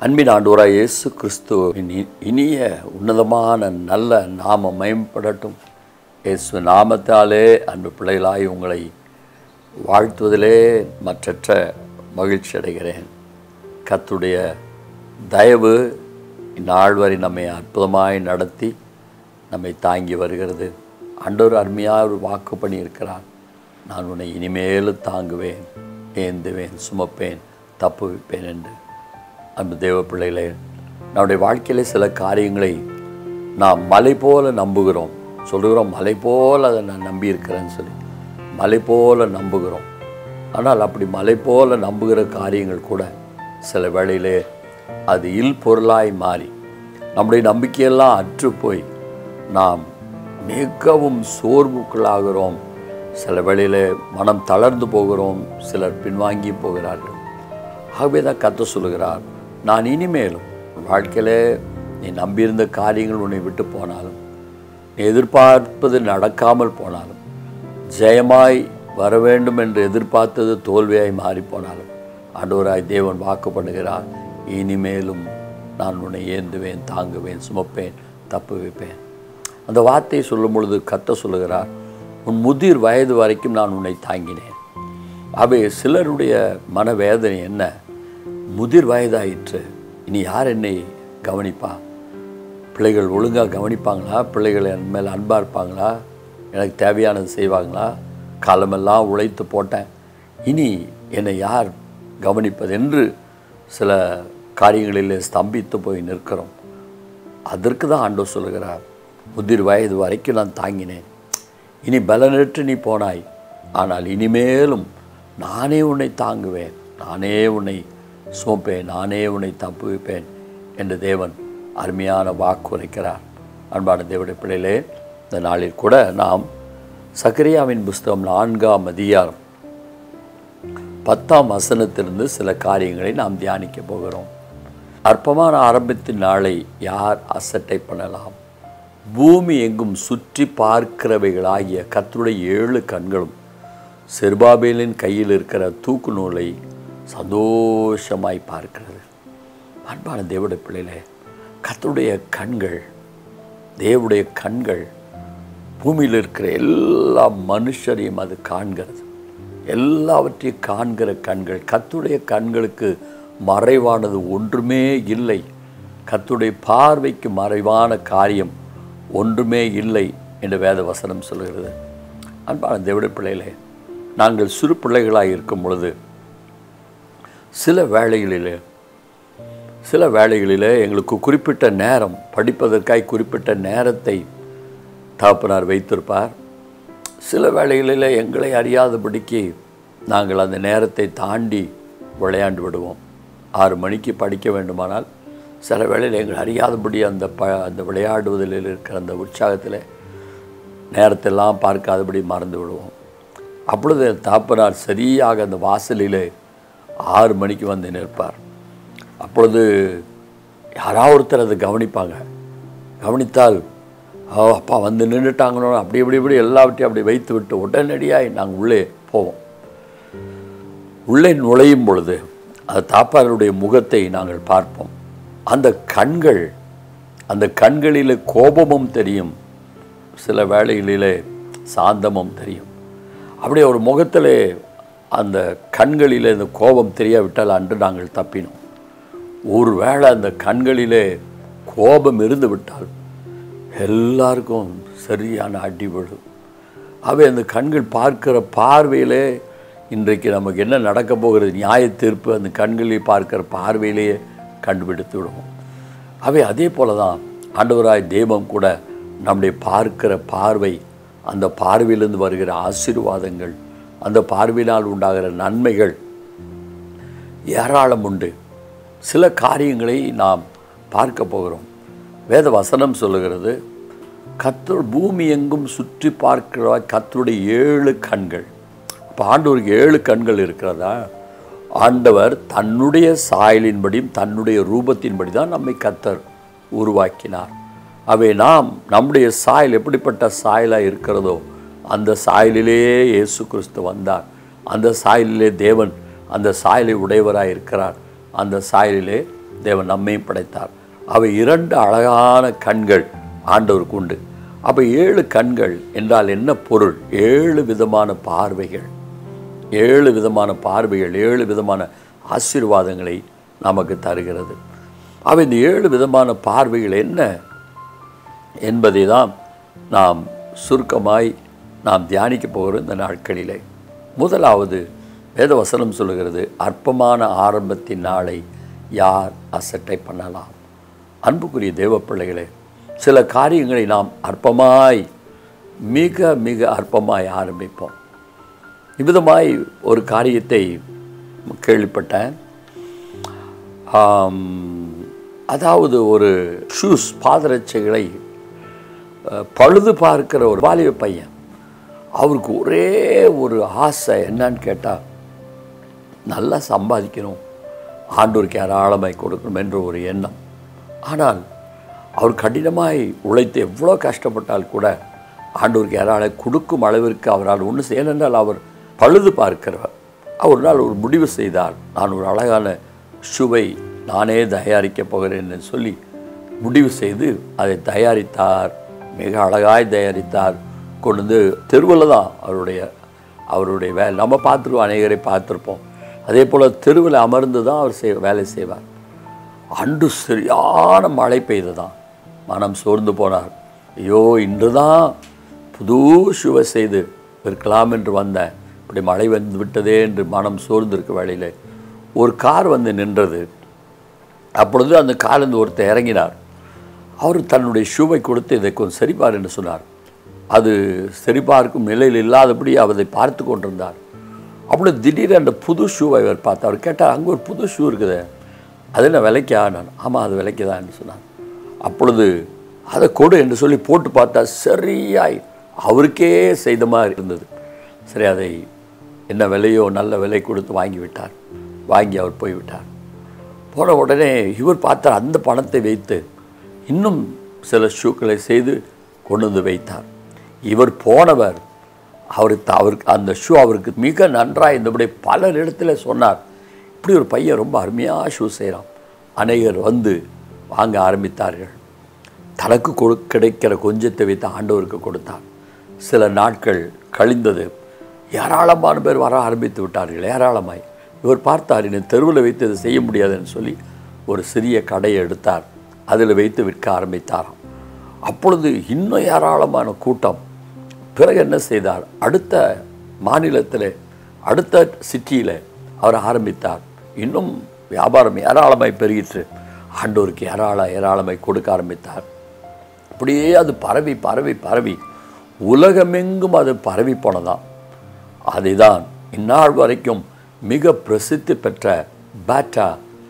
அன்பின் ஆண்டவராய் இயேசு கிறிஸ்துவின் இ- இனிய உன்னதமான நல்ல நாம மயம்படட்டும் இயேசு நாமத்தாலே அன்பு பிள்ளைகளாய் உங்களை வாழ்த்துவதிலே மற்றற்ற மகிழ்ச்சி அடைகிறேன் கர்த்தருடைய தயவு இந்நாள் வரை நம்மை அற்புதமாய் நடத்தி நம்மை தாங்கி வருகிறது ஆண்டவர் அருமையாக ஒரு வாக்கு பண்ணியிருக்கிறார் நான் உன்னை இனிமேலும் தாங்குவேன் ஏந்துவேன் சுமப்பேன் தப்புவிப்பேன் என்று அன்பு தேவ பிள்ளைகளே நம்முடைய வாழ்க்கையிலே சில காரியங்களை நாம் மலை போல நம்புகிறோம் சொல்லுகிறோம் மலை போல அதை நான் நம்பியிருக்கிறேன்னு சொல்லி மலை போல நம்புகிறோம் ஆனால் அப்படி மலை போல நம்புகிற காரியங்கள் கூட சில வேளையிலே அது இல் பொருளாய் மாறி நம்முடைய நம்பிக்கையெல்லாம் அற்று போய் நாம் மிகவும் சோர்வுக்குள்ளாகிறோம் சில வேளையிலே மனம் தளர்ந்து போகிறோம் சிலர் பின்வாங்கி போகிறார்கள் ஆகவே தான் கத்த சொல்லுகிறார் நான் இனிமேலும் உன் வாழ்க்கையிலே நீ நம்பியிருந்த காரியங்கள் உன்னை விட்டு போனாலும் நீ எதிர்பார்ப்பது நடக்காமல் போனாலும் ஜெயமாய் வர வேண்டும் என்று எதிர்பார்த்தது தோல்வியாய் மாறி போனாலும் ஆண்டவராய் தேவன் வாக்கு பண்ணுகிறார் இனிமேலும் நான் உன்னை ஏந்துவேன் தாங்குவேன் சுமப்பேன் தப்பு வைப்பேன் அந்த வார்த்தையை சொல்லும் பொழுது கத்த சொல்லுகிறார் உன் முதிர் வயது வரைக்கும் நான் உன்னை தாங்கினேன் அவை சிலருடைய மனவேதனை என்ன முதிர் வயதாயிற்று இனி யார் என்னை கவனிப்பா பிள்ளைகள் ஒழுங்காக கவனிப்பாங்களா பிள்ளைகள் என் மேல் அன்பாக இருப்பாங்களா எனக்கு தேவையானது செய்வாங்களா காலமெல்லாம் உழைத்து போட்டேன் இனி என்னை யார் கவனிப்பது என்று சில காரியங்களிலே ஸ்தம்பித்து போய் நிற்கிறோம் அதற்கு தான் ஆண்டவர் சொல்லுகிறார் முதிர் வயது வரைக்கும் நான் தாங்கினேன் இனி பலனற்று நீ போனாய் ஆனால் இனிமேலும் நானே உன்னை தாங்குவேன் நானே உன்னை சுமப்பேன் நானே உன்னை தப்புவிப்பேன் என்று தேவன் அருமையான வாக்கு உரைக்கிறார் அன்பான தேவடைய பிள்ளைகளே இந்த நாளில் கூட நாம் சக்கரியாவின் புஸ்தகம் நான்காம் அதிகாரம் பத்தாம் வசனத்திலிருந்து சில காரியங்களை நாம் தியானிக்க போகிறோம் அற்பமான ஆரம்பத்தின் நாளை யார் அசட்டை பண்ணலாம் பூமி எங்கும் சுற்றி பார்க்கிறவைகளாகிய கர்த்தருடைய ஏழு கண்களும் செருபாபேலின் கையில் இருக்கிற தூக்கு நூலை சந்தோஷமாய் பார்க்கிறது அன்பான தேவடைய பிள்ளைகளே கர்த்தருடைய கண்கள் தேவடைய கண்கள் பூமியில் இருக்கிற எல்லா மனுஷரையும் அது காண்கிறது எல்லாவற்றையும் காண்கிற கண்கள் கத்துடைய கண்களுக்கு மறைவானது ஒன்றுமே இல்லை கத்துடைய பார்வைக்கு மறைவான காரியம் ஒன்றுமே இல்லை என்று வேத வசனம் சொல்கிறது அன்பான தேவடைய பிள்ளைகளே நாங்கள் சிறு பிள்ளைகளாக இருக்கும் பொழுது சில வேளைகளிலே சில வேளைகளிலே எங்களுக்கு குறிப்பிட்ட நேரம் படிப்பதற்காய் குறிப்பிட்ட நேரத்தை தகப்பனார் வைத்திருப்பார் சில வேளைகளில் எங்களை அறியாதபடிக்கு நாங்கள் அந்த நேரத்தை தாண்டி விளையாண்டு விடுவோம் ஆறு மணிக்கு படிக்க வேண்டுமானால் சில வேளையில் எங்கள் அறியாதபடி அந்த ப அந்த விளையாடுவதில் இருக்கிற அந்த உற்சாகத்தில் நேரத்தெல்லாம் பார்க்காதபடி மறந்து விடுவோம் அப்பொழுது தாப்பனார் சரியாக அந்த வாசலிலே ஆறு மணிக்கு வந்து நிற்பார் அப்பொழுது யாராவது ஒருத்தர் அதை கவனிப்பாங்க கவனித்தால் ஓ அப்பா வந்து நின்றுட்டாங்களோ அப்படி இப்படி இப்படி எல்லாவற்றையும் அப்படி வைத்து விட்டு உடனடியாக நாங்கள் உள்ளே போவோம் உள்ளே நுழையும் பொழுது அந்த தாப்பாருடைய முகத்தை நாங்கள் பார்ப்போம் அந்த கண்கள் அந்த கண்களிலே கோபமும் தெரியும் சில வேளைகளிலே சாந்தமும் தெரியும் அப்படியே ஒரு முகத்திலே அந்த கண்களிலே இந்த கோபம் தெரியாவிட்டால் அன்று நாங்கள் தப்பினோம் ஒருவேளை அந்த கண்களிலே கோபம் இருந்து விட்டால் எல்லாருக்கும் சரியான அடி விழும் அவை அந்த கண்கள் பார்க்கிற பார்வையிலே இன்றைக்கு நமக்கு என்ன நடக்க போகிறது நியாய தீர்ப்பு அந்த கண்களில் பார்க்கிற பார்வையிலேயே கண்டுபிடித்து விடுவோம் அவை அதே போல தான் ஆண்டவராய் தெய்வம் கூட நம்முடைய பார்க்கிற பார்வை அந்த பார்வையிலிருந்து வருகிற ஆசீர்வாதங்கள் அந்த பார்வையினால் உண்டாகிற நன்மைகள் ஏராளம் உண்டு சில காரியங்களை நாம் பார்க்க போகிறோம் வேத வசனம் சொல்லுகிறது கத்தர் பூமி எங்கும் சுற்றி பார்க்கிற கத்தருடைய ஏழு கண்கள் அப்போ ஆண்டவருக்கு ஏழு கண்கள் இருக்கிறதா ஆண்டவர் தன்னுடைய சாயலின்படியும் தன்னுடைய ரூபத்தின்படி தான் நம்மை கத்தர் உருவாக்கினார் அவை நாம் நம்முடைய சாயல் எப்படிப்பட்ட சாயலாக இருக்கிறதோ அந்த சாயலிலேயே இயேசு கிறிஸ்து வந்தார் அந்த சாயலிலே தேவன் அந்த சாயலை உடையவராக இருக்கிறார் அந்த சாயலிலே தேவன் நம்மையும் படைத்தார் அவை இரண்டு அழகான கண்கள் ஆண்டவருக்கு உண்டு அப்போ ஏழு கண்கள் என்றால் என்ன பொருள் ஏழு விதமான பார்வைகள் ஏழு விதமான பார்வைகள் ஏழு விதமான ஆசீர்வாதங்களை நமக்கு தருகிறது அவை இந்த ஏழு விதமான பார்வைகள் என்ன என்பதை தான் நாம் சுருக்கமாய் நாம் தியானிக்க போகிறோம் இந்த நாட்களிலே முதலாவது வேதவசனம் சொல்லுகிறது அற்பமான ஆரம்பத்தின் நாளை யார் அசட்டை பண்ணலாம் அன்புக்குரிய தேவ பிள்ளைகளே சில காரியங்களை நாம் அற்பமாய் மிக மிக அற்பமாய் ஆரம்பிப்போம் இவ்விதமாய் ஒரு காரியத்தை கேள்விப்பட்டேன் ஆம், அதாவது ஒரு ஷூஸ் பாதரட்சைகளை அஹ், பழுது பார்க்கிற ஒரு வாலிப பையன் அவருக்கு ஒரே ஒரு ஆசை என்னன்னு கேட்டால் நல்லா சம்பாதிக்கணும் ஆண்டோருக்கு ஏராளமாய் கொடுக்கணும் என்ற ஒரு எண்ணம் ஆனால் அவர் கடினமாய் உழைத்து எவ்வளோ கஷ்டப்பட்டால் கூட ஆண்டோருக்கு ஏராளம் கொடுக்கும் அளவிற்கு அவரால் ஒன்று ஏனென்றால் அவர் பழுது பார்க்கிறவர் ஒரு நாள் ஒரு முடிவு செய்தார் நான் ஒரு அழகான ஷூவை நானே தயாரிக்கப் போகிறேன் என்று சொல்லி முடிவு செய்து அதை தயாரித்தார் மிக அழகாய் தயாரித்தார் கொண்டு வந்து தெருவில் தான் அவருடைய அவருடைய வேலை நம்ம பார்த்துருவோம் அநேகரை பார்த்துருப்போம் அதே போல் தெருவில் அமர்ந்து தான் அவர் செய் வேலை செய்வார் அன்று சரியான மழை பெய்ததான் மனம் சோர்ந்து போனார் ஐயோ இன்று தான் புது சுவை செய்து விற்கலாம் என்று வந்தேன் இப்படி மழை வந்து விட்டதே என்று மனம் சோர்ந்திருக்க வேளையில் ஒரு கார் வந்து நின்றது அப்பொழுது அந்த காரிலிருந்து ஒருத்தர் இறங்கினார் அவர் தன்னுடைய ஷூவை கொடுத்து இதை கொஞ்சம் சரிபார் என்று சொன்னார் அது சரிபார்க்கும் நிலையில் இல்லாதபடி அவரை பார்த்து கொண்டிருந்தார் அப்படி திடீரென அந்த புது ஷூவை அவர் பார்த்தார் அவர் கேட்டார் அங்கே ஒரு புது ஷூ இருக்குது அது என்ன விலைக்கா நான் ஆமாம் அது விலைக்கு தான் என்று சொன்னார் அப்பொழுது அதை கொடு என்று சொல்லி போட்டு பார்த்தா சரியாய் அவருக்கே செய்த மாதிரி இருந்தது சரி அதை என்ன விலையோ நல்ல விலை கொடுத்து வாங்கி விட்டார் வாங்கி அவர் போய்விட்டார் போன உடனே இவர் பார்த்தார் அந்த பணத்தை வைத்து இன்னும் சில ஷூக்களை செய்து கொண்டு வந்து வைத்தார் இவர் போனவர் அவருக்கு அவருக்கு அந்த ஷூ அவருக்கு மிக நன்றாக இருந்தபடி பலர் இடத்துல சொன்னார் இப்படி ஒரு பையன் ரொம்ப அருமையாக ஷூ செய்கிறான் அநேகர் வந்து வாங்க ஆரம்பித்தார்கள் தனக்கு கொடு கிடைக்கிற கொஞ்சத்தை வைத்து ஆண்டவருக்கு கொடுத்தார் சில நாட்கள் கழிந்தது ஏராளமான பேர் வர ஆரம்பித்து விட்டார்கள் ஏராளமாய் இவர் பார்த்தார் இந்த தெருவில் வைத்து இதை செய்ய முடியாதுன்னு சொல்லி ஒரு சிறிய கடையை எடுத்தார் அதில் வைத்து விற்க ஆரம்பித்தாராம் அப்பொழுது இன்னும் ஏராளமான கூட்டம் பிறகு என்ன செய்தார் அடுத்த மாநிலத்தில் அடுத்த சிட்டியில் அவர் ஆரம்பித்தார் இன்னும் வியாபாரம் ஏராளமாய் பெருகிற்று ஆண்டோருக்கு ஏராள ஏராளமாய் கொடுக்க ஆரம்பித்தார் அப்படியே அது பரவி பரவி பரவி உலகமெங்கும் அது பரவி போனதாம் அதுதான் இந்நாள் வரைக்கும் மிக பிரசித்தி பெற்ற பேட்டா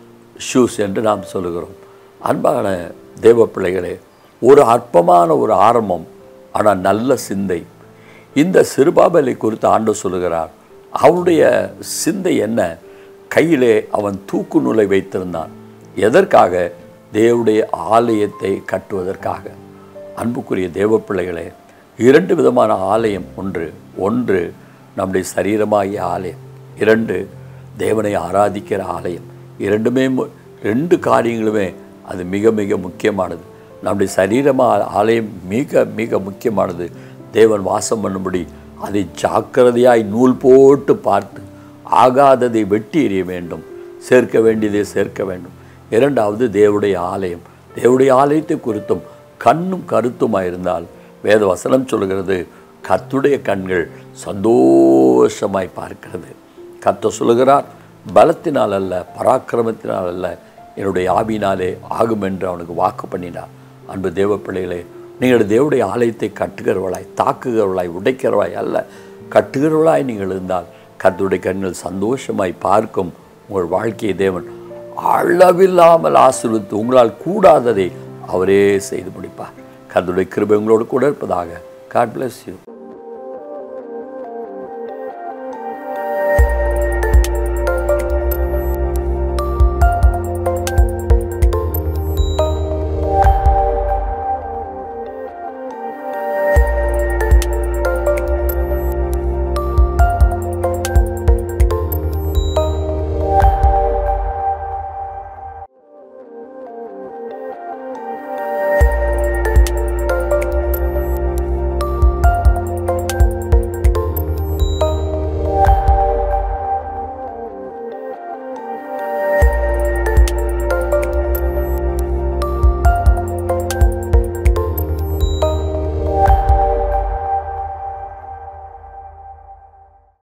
ஷூஸ் என்று நாம் சொல்லுகிறோம் அன்பான தேவ பிள்ளைகளே ஒரு அற்பமான ஒரு ஆரம்பம் ஆனால் நல்ல சிந்தை இந்த சிறுபாபலை குறித்து ஆண்டு சொல்லுகிறார் அவனுடைய சிந்தை என்ன கையிலே அவன் தூக்கு நூலை வைத்திருந்தான் எதற்காக தேவனுடைய ஆலயத்தை கட்டுவதற்காக அன்புக்குரிய தேவ பிள்ளைகளே இரண்டு விதமான ஆலயம் ஒன்று ஒன்று நம்முடைய சரீரமாகிய ஆலயம் இரண்டு தேவனை ஆராதிக்கிற ஆலயம் இரண்டுமே மு- ரெண்டு காரியங்களுமே அது மிக மிக முக்கியமானது நம்முடைய சரீரமா ஆலயம் மிக மிக முக்கியமானது தேவன் வாசம் பண்ணும்படி அதை ஜாக்கிரதையாய் நூல் போட்டு பார்த்து ஆகாததை வெட்டி எறிய வேண்டும் சேர்க்க வேண்டியதை சேர்க்க வேண்டும் இரண்டாவது தேவனுடைய ஆலயம் தேவனுடைய ஆலயத்தை குறித்தும் கண்ணும் கருத்துமாயிருந்தால் வேத வசனம் சொல்கிறது கத்துடைய கண்கள் சந்தோஷமாய் பார்க்கிறது கத்த சொல்லுகிறார் பலத்தினால் அல்ல பராக்கிரமத்தினால் அல்ல என்னுடைய ஆவினாலே ஆகும் என்று அவனுக்கு வாக்கு பண்ணினார் அன்பு தேவ பிள்ளைகளே நீங்கள் தேவனுடைய ஆலயத்தை கட்டுகிறவளாய் தாக்குகிறவளாய் உடைக்கிறவளாய் அல்ல கட்டுகிறவளாய் நீங்கள் இருந்தால் கர்த்தருடைய கண்கள் சந்தோஷமாய் பார்க்கும் உங்கள் வாழ்க்கையை தேவன் அளவில்லாமல் ஆசீர்வதித்து உங்களால் கூடாததை அவரே செய்து முடிப்பார் கர்த்தருடைய கிருபை உங்களோடு கூட இருப்பதாக காட் bless you